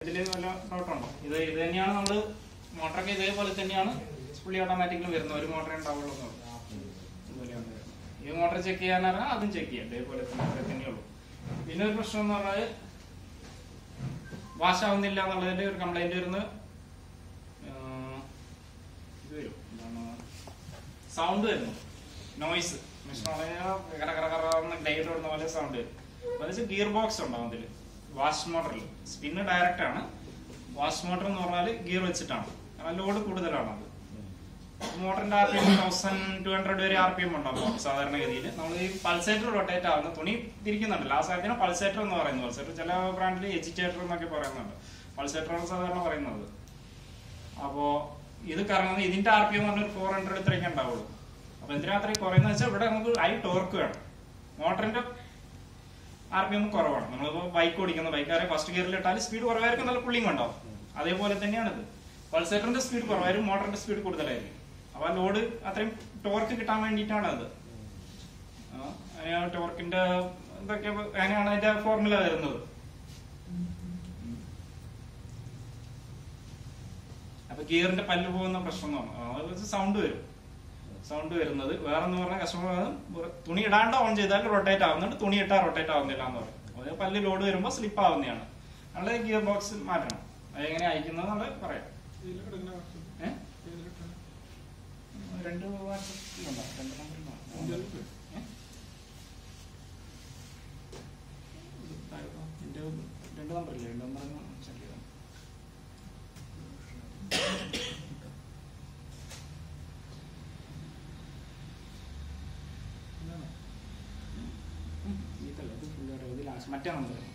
ഇതില് വല്ല ഡൗട്ടുണ്ടോ ഇത് ഇത് തന്നെയാണ് നമ്മള് മോട്ടറൊക്കെ ഇതേപോലെ തന്നെയാണ് ഫുള്ളി ഓട്ടോമാറ്റിക്കലി വരുന്നത് ഒരു മോട്ടറേ ഉണ്ടാവുള്ളൂ എന്ന് പറഞ്ഞു. ഇതുപോലെയാണ് വരുന്നത്. ഈ മോട്ടർ ചെക്ക് ചെയ്യാൻ പറഞ്ഞാൽ അതും ചെക്ക് ചെയ്യാം ഇതേപോലെ തന്നെ അത്രേ തന്നെയുള്ളൂ പിന്നെ ഒരു പ്രശ്നം എന്ന് പറഞ്ഞാൽ വാഷ് ആവുന്നില്ല എന്നുള്ളതിന്റെ ഒരു കംപ്ലൈന്റ് വരുന്നത് ആഹ്, ഇത് വരും എന്താണ് സൗണ്ട് വരുന്നു നോയ്സ് കറ കറ കറ ഗ്ലൈഡ് ഓടുന്ന പോലെ സൗണ്ട് വരും അപ്പൊ ഗിയർ ബോക്സ് ഉണ്ടാവും ഇതില് വാഷ് മോട്ടറിൽ സ്പിന്ന് ഡയറക്റ്റ് ആണ് വാഷ് മോട്ടർ എന്ന് പറഞ്ഞാൽ ഗിയർ വെച്ചിട്ടാണ് കാരണം ലോഡ് കൂടുതലാണ് അത് മോട്ടറിന്റെ R P M thousand two hundred വരെ ആർ പി എം ഉണ്ടാവും സാധാരണഗതിയിൽ നമ്മൾ ഈ പൾസേറ്റർ റൊട്ടേറ്റ് ആവുന്ന തുണി തിരിക്കുന്നുണ്ടല്ലോ ആ സാധനത്തിന് പൾസേറ്റർ എന്ന് പറയുന്നത് പൾസേറ്റർ ചില ബ്രാൻഡിൽ എജിറ്റേറ്റർ എന്നൊക്കെ പറയുന്നുണ്ട് പൾസേറ്റർ ആണ് സാധാരണ പറയുന്നത് അപ്പോ ഇത് കറങ്ങുന്നത് ഇതിന്റെ ആർ പി എം പറഞ്ഞ ഒരു ഫോർ ഹൺഡ്രഡ് ഇത്രയൊക്കെ ഉണ്ടാവുള്ളൂ അപ്പൊ എന്തിനാ അത്രയും കുറയുന്ന വെച്ചാൽ ഇവിടെ നമുക്ക് ഹൈ ടോർക്ക് വേണം മോട്ടറിന്റെ ആർ പി എം കുറവാണ് നമ്മളിപ്പോ ബൈക്ക് ഓടിക്കുന്ന ബൈക്കാരെ ഫസ്റ്റ് ഗിയറിൽ ഇട്ടാൽ സ്പീഡ് കുറവായിരിക്കും നല്ല പുള്ളിങ് ഉണ്ടാവും അതേപോലെ തന്നെയാണ് ഇത് പൾസേറ്ററിന്റെ സ്പീഡ് കുറവായിരിക്കും മോട്ടറിന്റെ സ്പീഡ് കൂടുതലായിരിക്കും അപ്പൊ ആ ലോഡ് അത്രയും ടോർക്ക് കിട്ടാൻ വേണ്ടിയിട്ടാണ് അത് ആ, അങ്ങനെയാണ് ടോർക്കിന്റെ ഇതൊക്കെ അങ്ങനെയാണ് അതിന്റെ ഫോർമുല വരുന്നത് അപ്പൊ ഗിയറിന്റെ പല്ല് പോകുന്ന പ്രശ്നമാണ് സൗണ്ട് വരും സൗണ്ട് വരുന്നത് വേറെ എന്ന് പറഞ്ഞാൽ കസ്റ്റമർ തുണി ഇടാണ്ട് ഓൺ ചെയ്താൽ റൊട്ടേറ്റ് ആവുന്നുണ്ട് തുണി ഇട്ടാൽ റൊട്ടേറ്റ് ആവുന്നില്ല എന്ന് പറയും അത് പല്ല് ലോഡ് വരുമ്പോൾ സ്ലിപ്പ് ആവുന്നതാണ് നമ്മള് ഗിയർ ബോക്സ് മാറ്റണം അത് എങ്ങനെ അയക്കുന്നത് എന്നുള്ളത് പറയാം ഏഹ് രണ്ട് വാട്സപ്പിലുണ്ടോ രണ്ട് നമ്പറിലുണ്ടോ ഏഹ്? എന്റെ രണ്ട് നമ്പറില്ലേ രണ്ട് നമ്പർ ചെക്ക് ചെയ്താൽ ഇതല്ല ഇത് ഫുള്ള് ഇത് ലാസ്റ്റ് മറ്റേ നമ്പർ